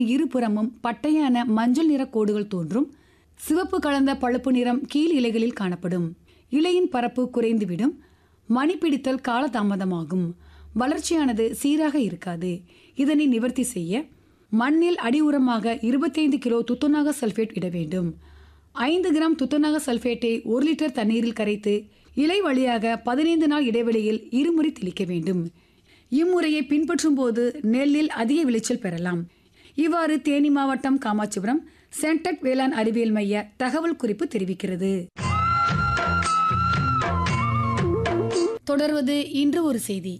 இருபுறமும் பட்டையான மஞ்சள் நிற கோடுகள் தோன்றும் சிவப்பு கலந்த பழுப்பு நிறம் கீழ் இலைகளில் காணப்படும் இலையின் பரப்பு குறைந்துவிடும் மணி பிடித்தல் காலதாமதமாகும் வளர்ச்சியானது சீராக இருக்காது இதனை நிவர்த்தி செய்ய மண்ணில் அடி உரமாக இருபத்தைந்து கிலோ துத்தநாக சல்பேட் இட வேண்டும் ஐந்து கிராம் துத்தநாக சல்பேட்டை ஒரு லிட்டர் தண்ணீரில் கரைத்து இலை வழியாக பதினைந்து நாள் இடைவெளியில் இருமுறை தெளிக்க வேண்டும் இம்முறையை பின்பற்றும் போது நெல்லில் அதிக விளைச்சல் பெறலாம் இவ்வாறு தேனி மாவட்டம் காமாட்சிபுரம் சென்டெக் வேளாண் அறிவியல் மைய தகவல் குறிப்பு தெரிவிக்கிறது தொடர்வது இன்று ஒரு செய்தி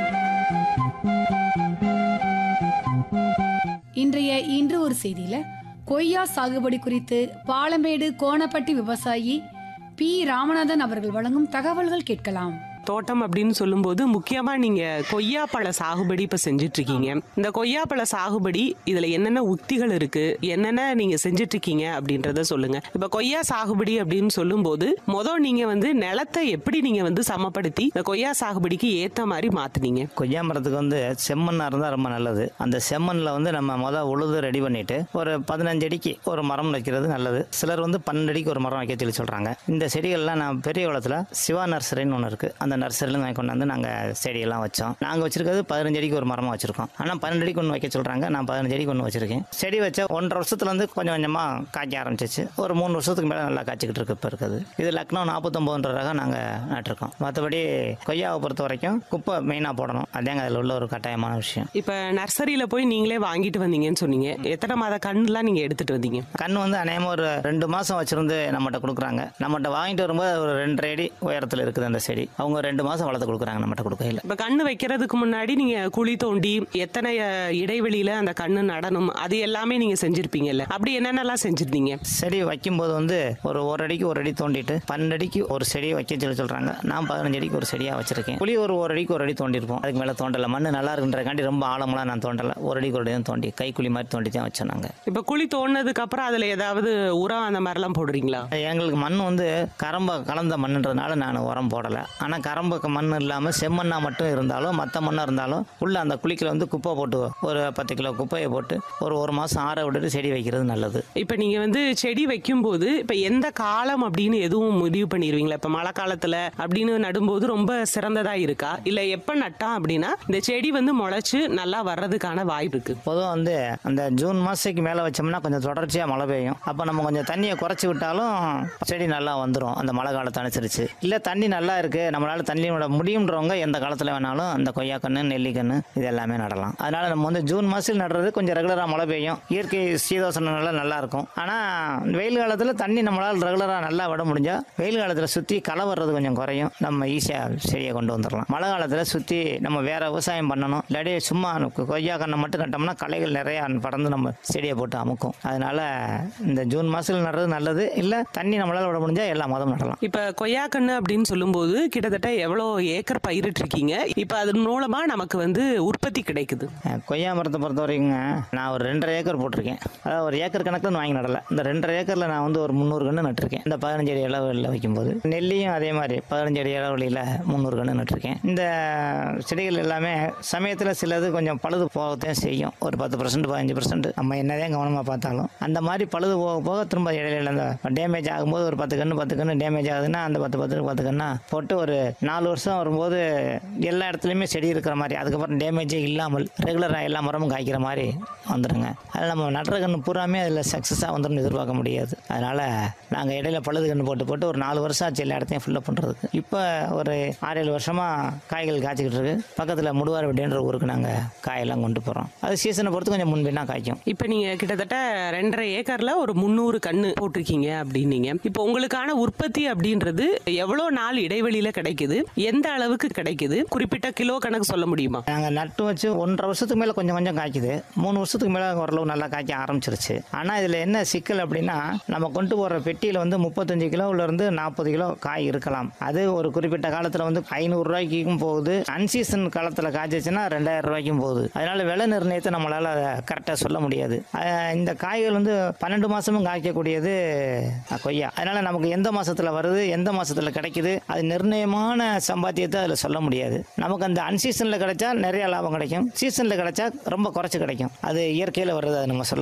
இன்றைய இன்று ஒரு செய்தியில கொய்யா சாகுபடி குறித்து பாலமேடு கோணப்பட்டி விவசாயி பி ராமநாதன் அவர்கள் வழங்கும் தகவல்கள் கேட்கலாம் தோட்டம் அப்படின்னு சொல்லும்போது முக்கியமா நீங்க கொய்யாப்பழ சாகுபடி இப்ப செஞ்சுட்டு இருக்கீங்க இந்த கொய்யாப்பழ சாகுபடி இதுல என்னென்ன உக்திகள் இருக்கு என்னென்ன நீங்க செஞ்சுட்டு இருக்கீங்க அப்படின்றத சொல்லுங்க இப்ப கொய்யா சாகுபடி அப்படின்னு சொல்லும்போது மொதல் நீங்க வந்து நிலத்தை எப்படி நீங்க வந்து சமப்படுத்தி இந்த கொய்யா சாகுபடிக்கு ஏத்த மாதிரி மாத்துனீங்க கொய்யா மரத்துக்கு வந்து செம்மண்ணாக இருந்தால் ரொம்ப நல்லது அந்த செம்மண்ணில் வந்து நம்ம மொதல் உழுது ரெடி பண்ணிட்டு ஒரு பதினஞ்சு அடிக்கு ஒரு மரம் வைக்கிறது நல்லது சிலர் வந்து பன்னெண்டு அடிக்கு ஒரு மரம் வைக்க சொல்லி சொல்கிறாங்க இந்த செடிகள்லாம் நான் பெரிய குளத்தில் சிவா நர்சரின்னு ஒன்று இருக்குது அந்த நர்சரியிலேருந்து வாங்கி கொண்டாந்து நாங்கள் செடியெல்லாம் வச்சோம் நாங்கள் வச்சிருக்கிறது பதினஞ்சு அடிக்கு ஒரு மரமாக வச்சிருக்கோம் ஆனால் பன்னெண்டு அடிக்கு ஒன்று வைக்க சொல்கிறாங்க நான் பதினஞ்சு அடிக்கு ஒன்று வச்சிருக்கேன் செடி வச்ச ஒன்றரை வருஷத்துலேருந்து கொஞ்சம் கொஞ்சமாக காய்க்க ஆரம்பிச்சிச்சு ஒரு மூணு வருஷத்துக்கு மேலே நல்லா காய்ச்சிக்கிட்டு இருக்கு இப்போ இருக்குது இது லக்னோ நாற்பத்தொம்போன்ற ரகம் நாங்கள் நட்டிருக்கோம் மற்றபடி கொய்யாவை பொறுத்த வரைக்கும் குப்பை மெயினாக போடணும் அதாங்க அதில் உள்ள ஒரு கட்டாயமான விஷயம் இப்ப நர்சரியில போய் நீங்களே வாங்கிட்டு வந்தீங்கன்னு சொன்னீங்க எத்தனை மாத கண்ணுலாம் நீங்க எடுத்துட்டு வந்தீங்க கண் வந்து அநேகமாக ஒரு ரெண்டு மாதம் வச்சிருந்து நம்மகிட்ட கொடுக்குறாங்க நம்மகிட்ட வாங்கிட்டு வரும்போது ஒரு ரெண்டரை அடி உயரத்தில் இருக்குது அந்த செடி அவங்க ரெண்டு மாதம் வளர்த்து கொடுக்குறாங்க நம்மகிட்ட கொடுக்கையில் இப்ப கண்ணு வைக்கிறதுக்கு முன்னாடி நீங்க குழி தோண்டி எத்தனை அஹ், இடைவெளியில அந்த கண்ணு நடணும் அது எல்லாமே நீங்க செஞ்சிருப்பீங்கல்ல அப்படி என்னென்னலாம் செஞ்சிருந்தீங்க செடி வைக்கும்போது வந்து ஒரு ஒரு அடிக்கு ஒரு அடி தோண்டிட்டு பன்னெண்டு அடிக்கு ஒரு செடியை வைக்க சொல்லி சொல்கிறாங்க நான் பதினஞ்சு அடிக்கு ஒரு செடியாக வச்சிருக்கேன் புளி ஒரு ஒரு அடிக்கு ஒரு அடி தோண்டிருப்போம் அதுக்கு மேலே தோண்டலை மண் நல்லா இருக்குன்றக்காண்டி ரொம்ப ஆழமெல்லாம் நான் தோண்டலை ஒரு அடிக்கு ஒரு அடி தான் தோண்டி கைக்குழி மாதிரி தோண்டி தான் வச்சோம் நாங்கள் இப்ப குழி தோண்டினதுக்கு அப்புறம் அதுல ஏதாவது உரம் அந்த மாதிரிலாம் போடுறீங்களா எங்களுக்கு மண் வந்து கரம்ப கலந்த மண்ணுன்றதுனால நான் உரம் போடலை ஆனால் கரம்பு மண் இல்லாமல் செம்மண்ணா மட்டும் இருந்தாலும் மற்ற மண்ணாக இருந்தாலும் உள்ள அந்த குழிக்கில் வந்து குப்பை போட்டு ஒரு பத்து கிலோ குப்பையை போட்டு ஒரு ஒரு மாதம் ஆற விட்டுட்டு செடி வைக்கிறது நல்லது இப்ப நீங்க வந்து செடி வைக்கும்போது இப்ப எந்த காலம் அப்படின்னு எதுவும் முடிவு பண்ணிடுவீங்களா இப்ப மழை காலத்துல அப்படின்னு நடும்போது ரொம்ப சிறந்ததா இருக்கா இல்ல எப்ப நட்டா அப்படின்னா இந்த செடி வந்து முளைச்சு நல்லா வர்றதுக்கான வாய்ப்பு இருக்கு பொதுவாக வந்து அந்த ஜூன் மாதத்துக்கு மேலே வச்சோம்னா கொஞ்சம் தொடர்ச்சியாக மழை பெய்யும் அப்போ நம்ம கொஞ்சம் தண்ணியை குறைச்சி விட்டாலும் செடி நல்லா வந்துடும் அந்த மழை காலத்தை அனுசரித்து இல்லை தண்ணி நல்லா இருக்குது நம்மளால் தண்ணி விட முடியுன்றவங்க எந்த காலத்தில் வேணாலும் அந்த கொய்யாக்கன்று நெல்லிக்கன்று இது எல்லாமே நடலாம் அதனால் நம்ம வந்து ஜூன் மாதத்தில் நடுறது கொஞ்சம் ரெகுலராக மழை பெய்யும் இயற்கை சீதோசன நிலை நல்லா இருக்கும் ஆனால் வெயில் காலத்தில் தண்ணி நம்மளால் ரெகுலராக நல்லா விட முடிஞ்சால் வெயில் காலத்தில் சுற்றி களை வர்றது கொஞ்சம் குறையும் நம்ம ஈஸியாக செடியை கொண்டு வந்துடலாம் மழை காலத்தில் சுற்றி நம்ம வேற விவசாயம் பண்ணணும் இல்லாட்டி சும்மா கொய்யா கண்ணை மட்டும் நட்டோம்னா களைகள் நிறையா பறந்து நம்ம செடியை போட்டு அமுக்கும் அதனால இந்த ஜூன் மாதத்தில் நடுறது நல்லது இல்லை தண்ணி நம்மளால் விட முடிஞ்சால் எல்லா மாதமும் நடலாம் இப்ப கொய்யாக்கண்ணு அப்படின்னு சொல்லும்போது கிட்டத்தட்ட எவ்வளவு ஏக்கர் பயிரிட்டு இருக்கீங்க இப்ப அதன் மூலமா நமக்கு வந்து உற்பத்தி கிடைக்குது அஹ் கொய்யா மரத்தை பொறுத்த வரைக்குங்க நான் ஒரு ரெண்டரை ஏக்கர் போட்டிருக்கேன் அதாவது ஒரு ஏக்கர் கணக்கில் வாங்கி நடல இந்த ரெண்டரை ஏக்கரில் நான் வந்து ஒரு முந்நூறு கன்று நட்டிருக்கேன் இந்த பதினஞ்சு அடி இளவெளியில் வைக்கும்போது நெல்லியும் அதே மாதிரி பதினஞ்சு அடி இளவெளியில் முந்நூறு கன்று நட்டிருக்கேன் இந்த செடிகள் எல்லாமே சமயத்தில் சிலது கொஞ்சம் பழுது போகத்தான் செய்யும் ஒரு பத்து பர்சன்ட் பதினஞ்சு பர்சன்ட் நம்ம என்னதான் கவனமாக பார்த்தாலும் அந்த மாதிரி பழுது போக போக திரும்ப இடையில அந்த டேமேஜ் ஆகும்போது ஒரு பத்து கன்று பத்து கன்று டேமேஜ் ஆகுதுன்னா அந்த பத்து பத்து பத்து கண்ணா போட்டு ஒரு நாலு வருஷம் வரும்போது எல்லா இடத்துலையுமே செடி இருக்கிற மாதிரி அதுக்கப்புறம் டேமேஜே இல்லாமல் ரெகுலராக எல்லா மரமும் காய்க்கிற மாதிரி வந்துடுங்க அதில் நம்ம நடுற கன்று பூராமே அதில் சக்ஸஸாக வந்துடும் எதிர்பார்க்க முடியாது அதனால் நாங்கள் இடையில பழுது கன்று போட்டு போட்டு ஒரு நாலு வருஷம் ஆச்சு எல்லா இடத்தையும் ஃபில்லப் பண்ணுறதுக்கு இப்போ ஒரு ஆறு ஏழு வருஷமாக காய்கள் காய்ச்சிக்கிட்டு இருக்கு பக்கத்தில் முடுவார் வெட்டின்ற ஊருக்கு நாங்கள் காயெல்லாம் கொண்டு போகிறோம் அது சீசனை பொறுத்து கொஞ்சம் முன்பின்னா காய்க்கும் இப்ப நீங்க கிட்டத்தட்ட ரெண்டரை ஏக்கர்ல ஒரு முந்நூறு கண்ணு போட்டிருக்கீங்க அப்படின்னீங்க இப்போ உங்களுக்கான உற்பத்தி அப்படின்றது எவ்வளவு நாள் இடைவெளியில கிடைக்குது எந்த அளவுக்கு கிடைக்குது குறிப்பிட்ட கிலோ கணக்கு சொல்ல முடியுமா நாங்கள் நட்டு வச்சு ஒன்றரை வருஷத்துக்கு மேலே கொஞ்சம் கொஞ்சம் காய்க்குது மூணு வருஷத்துக்கு மேலே ஓரளவு நல்லா காய்க்க ஆரம்பிச்சிருச்சு ஆனால் இதில் என்ன சிக்கல் அப்படின்னா நம்ம கொண்டு போகிற பெட்டியில் வந்து முப்பத்தஞ்சு கிலோவிலேருந்து நாற்பது கிலோ காய் இருக்கலாம் அது ஒரு குறிப்பிட்ட காலத்தில் வந்து ஐநூறுரூவாய்க்கும் போகுது அன்சீசன் காலத்தில் காய்ச்சிச்சுன்னா ரெண்டாயிரம் ரூபாய்க்கும் போகுது அதனால விலை நிர்ணயத்தை நம்மளால் அதை கரெக்டாக சொல்ல முடியாது அஹ் இந்த காய்கள் வந்து பன்னெண்டு மாதமும் காய்க்கக்கூடியது அஹ், கொய்யா அதனால நமக்கு எந்த மாசத்துல வருது எந்த மாசத்துல கிடைக்குது அது நிர்ணயமான நிரந்தரமான சம்பாத்தியத்தை அதில் சொல்ல முடியாது நமக்கு அந்த அன்சீசனில் கிடைச்சா நிறைய லாபம் கிடைக்கும் சீசனில் கிடைச்சா ரொம்ப குறைச்சி கிடைக்கும் அது இயற்கையில் வர்றது அதை நம்ம சொல்ல